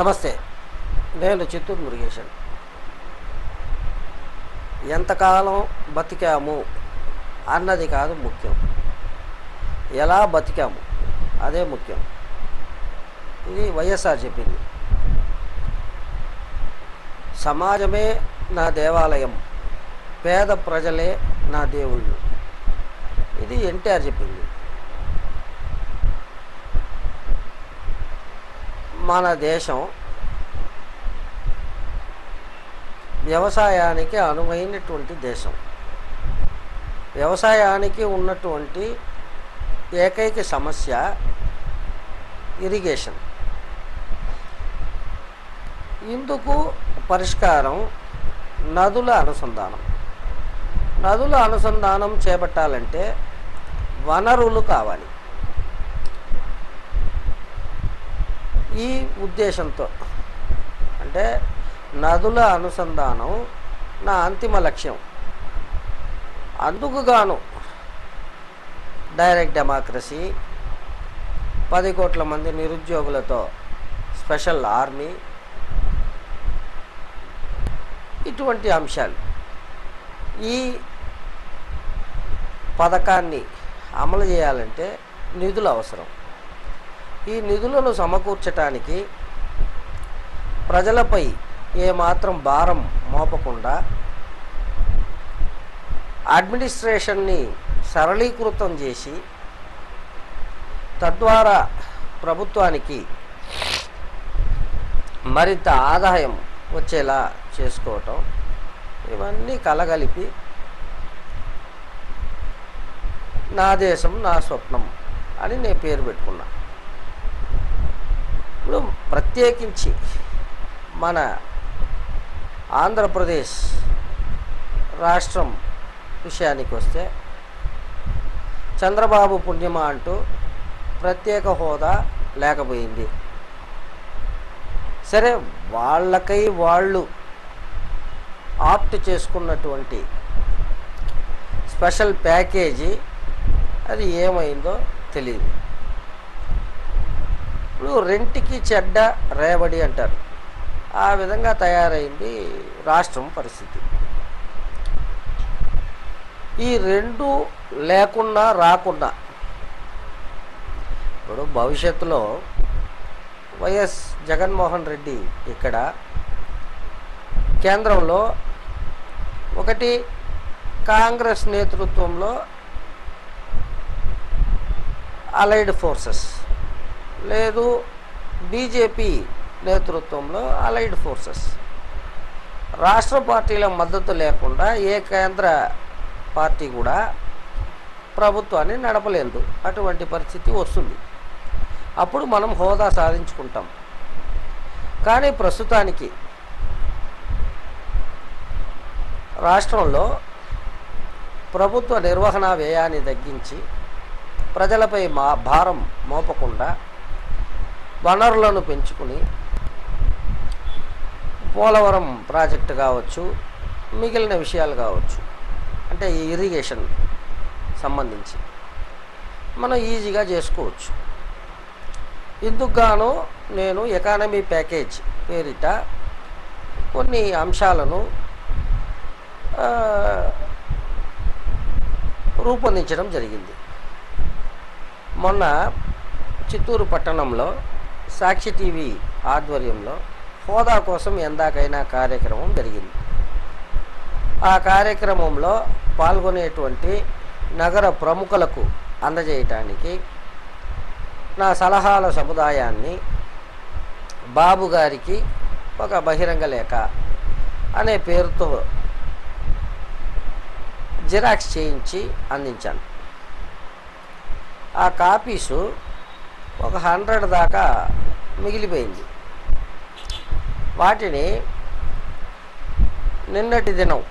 నమస్తే నేను చిత్తూరు మురుగేశన్ ఎంతకాలం బతికాము అన్నది కాదు ముఖ్యం ఎలా బతికాము అదే ముఖ్యం ఇది వైఎస్ఆర్ చెప్పింది సమాజమే నా దేవాలయం పేద ప్రజలే నా దేవుళ్ళు ఇది ఎన్టీఆర్ చెప్పింది మన దేశం వ్యవసాయానికి అనువైనటువంటి దేశం వ్యవసాయానికి ఉన్నటువంటి ఏకైక సమస్య ఇరిగేషన్ ఇందుకు పరిష్కారం నదుల అనుసంధానం నదుల అనుసంధానం చేపట్టాలంటే వనరులు కావాలి ఈ ఉద్దేశంతో అంటే నదుల అనుసంధానం నా అంతిమ లక్ష్యం అందుకు గాను డైరెక్ట్ డెమోక్రసీ పది కోట్ల మంది నిరుద్యోగులతో స్పెషల్ ఆర్మీ ఇటువంటి అంశాలు ఈ పథకాన్ని అమలు చేయాలంటే నిధులు అవసరం ఈ నిధులను సమకూర్చటానికి ప్రజలపై ఏమాత్రం భారం మోపకుండా అడ్మినిస్ట్రేషన్ని సరళీకృతం చేసి తద్వారా ప్రభుత్వానికి మరింత ఆదాయం వచ్చేలా చేసుకోవటం ఇవన్నీ కలగలిపి నా దేశం నా స్వప్నం అని నేను పేరు పెట్టుకున్నా ఇప్పుడు ప్రత్యేకించి మన ఆంధ్రప్రదేశ్ రాష్ట్రం విషయానికి వస్తే చంద్రబాబు పుణ్యమా అంటూ ప్రత్యేక హోదా లేకపోయింది సరే వాళ్ళకై వాళ్ళు ఆప్ట్ చేసుకున్నటువంటి స్పెషల్ ప్యాకేజీ అది ఏమైందో తెలియదు ఇప్పుడు రెంటికి చెడ్డ రేవడి అంటారు ఆ విధంగా తయారైంది రాష్ట్రం పరిస్థితి ఈ రెండు లేకున్నా రాకున్నా ఇప్పుడు భవిష్యత్తులో వైఎస్ జగన్మోహన్ రెడ్డి ఇక్కడ కేంద్రంలో ఒకటి కాంగ్రెస్ నేతృత్వంలో అలైడ్ ఫోర్సెస్ లేదు బీజేపీ నేతృత్వంలో అలైడ్ ఫోర్సెస్ రాష్ట్ర పార్టీల మద్దతు లేకుండా ఏ కేంద్ర పార్టీ కూడా ప్రభుత్వాన్ని నడపలేదు అటువంటి పరిస్థితి వస్తుంది అప్పుడు మనం హోదా సాధించుకుంటాం కానీ ప్రస్తుతానికి రాష్ట్రంలో ప్రభుత్వ నిర్వహణ వ్యయాన్ని తగ్గించి ప్రజలపై మా భారం మోపకుండా వనరులను పెంచుకుని పోలవరం ప్రాజెక్టు కావచ్చు మిగిలిన విషయాలు కావచ్చు అంటే ఈ ఇరిగేషన్ సంబంధించి మనం ఈజీగా చేసుకోవచ్చు ఇందుకు గాను నేను ఎకానమీ ప్యాకేజ్ పేరిట కొన్ని అంశాలను ఆ, రూపొందించడం జరిగింది మొన్న చిత్తూరు పట్టణంలో సాక్షి టీవీ ఆధ్వర్యంలో హోదా కోసం ఎందాకైనా కార్యక్రమం జరిగింది ఆ కార్యక్రమంలో పాల్గొనేటువంటి నగర ప్రముఖులకు అందజేయటానికి నా సలహాల సముదాయాన్ని బాబు గారికి ఒక బహిరంగ లేఖ అనే పేరుతో జిరాక్స్ చేయించి అందించాను ఆ కాపీసు ఒక హండ్రెడ్ దాకా మిగిలిపోయింది వాటిని నిన్నటి దినం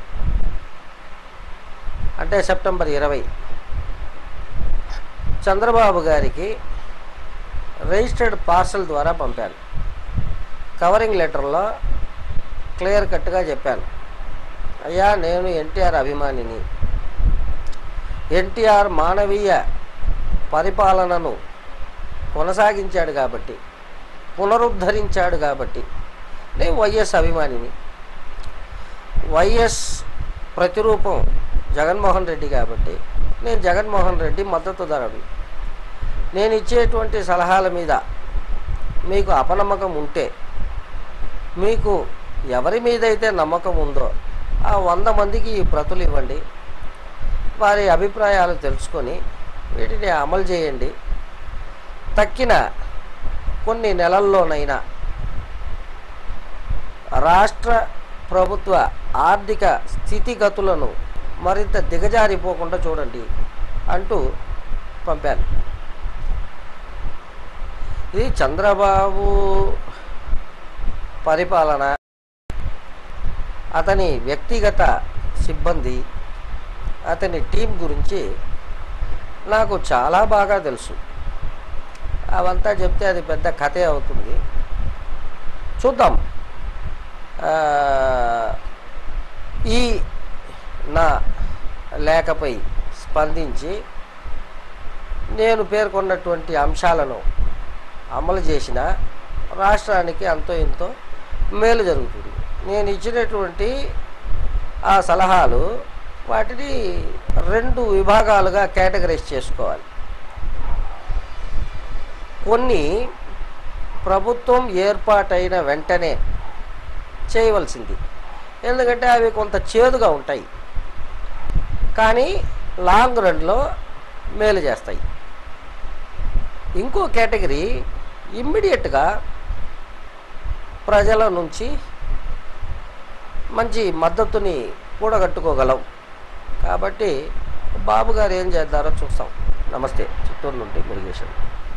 అంటే సెప్టెంబర్ ఇరవై చంద్రబాబు గారికి రిజిస్టర్డ్ పార్సల్ ద్వారా పంపాను కవరింగ్ లెటర్లో క్లియర్ కట్గా చెప్పాను అయ్యా నేను ఎన్టీఆర్ అభిమానిని ఎన్టీఆర్ మానవీయ పరిపాలనను కొనసాగించాడు కాబట్టి పునరుద్ధరించాడు కాబట్టి నేను వైఎస్ అభిమానిని వైఎస్ ప్రతిరూపం జగన్మోహన్ రెడ్డి కాబట్టి నేను జగన్మోహన్ రెడ్డి మద్దతుదారుడు నేను ఇచ్చేటువంటి సలహాల మీద మీకు అపనమ్మకం ఉంటే మీకు ఎవరి మీద అయితే నమ్మకం ఉందో ఆ వంద మందికి ఈ ప్రతులు ఇవ్వండి వారి అభిప్రాయాలు తెలుసుకొని వీటిని అమలు చేయండి తక్కిన కొన్ని నెలల్లోనైనా రాష్ట్ర ప్రభుత్వ ఆర్థిక స్థితిగతులను మరింత దిగజారిపోకుండా చూడండి అంటూ పంపాను ఇది చంద్రబాబు పరిపాలన అతని వ్యక్తిగత సిబ్బంది అతని టీం గురించి నాకు చాలా బాగా తెలుసు అవంతా చెప్తే అది పెద్ద కథే అవుతుంది చూద్దాం ఆ, ఈ నా లేఖపై స్పందించి నేను పేర్కొన్నటువంటి అంశాలను అమలు చేసిన రాష్ట్రానికి అంతో ఇంతో మేలు జరుగుతుంది నేను ఇచ్చినటువంటి ఆ సలహాలు వాటిని రెండు విభాగాలుగా కేటగరైజ్ చేసుకోవాలి కొన్ని ప్రభుత్వం ఏర్పాటైన వెంటనే చేయవలసింది ఎందుకంటే అవి కొంత చేదుగా ఉంటాయి కానీ లాంగ్ రన్లో మేలు చేస్తాయి ఇంకో కేటగిరీ ఇమ్మీడియట్గా ప్రజల నుంచి మంచి మద్దతుని కూడగట్టుకోగలం కాబట్టి బాబు గారు ఏం చేద్దారో చూస్తాం నమస్తే చిత్తూరు నుండి మురుగేశ్వరం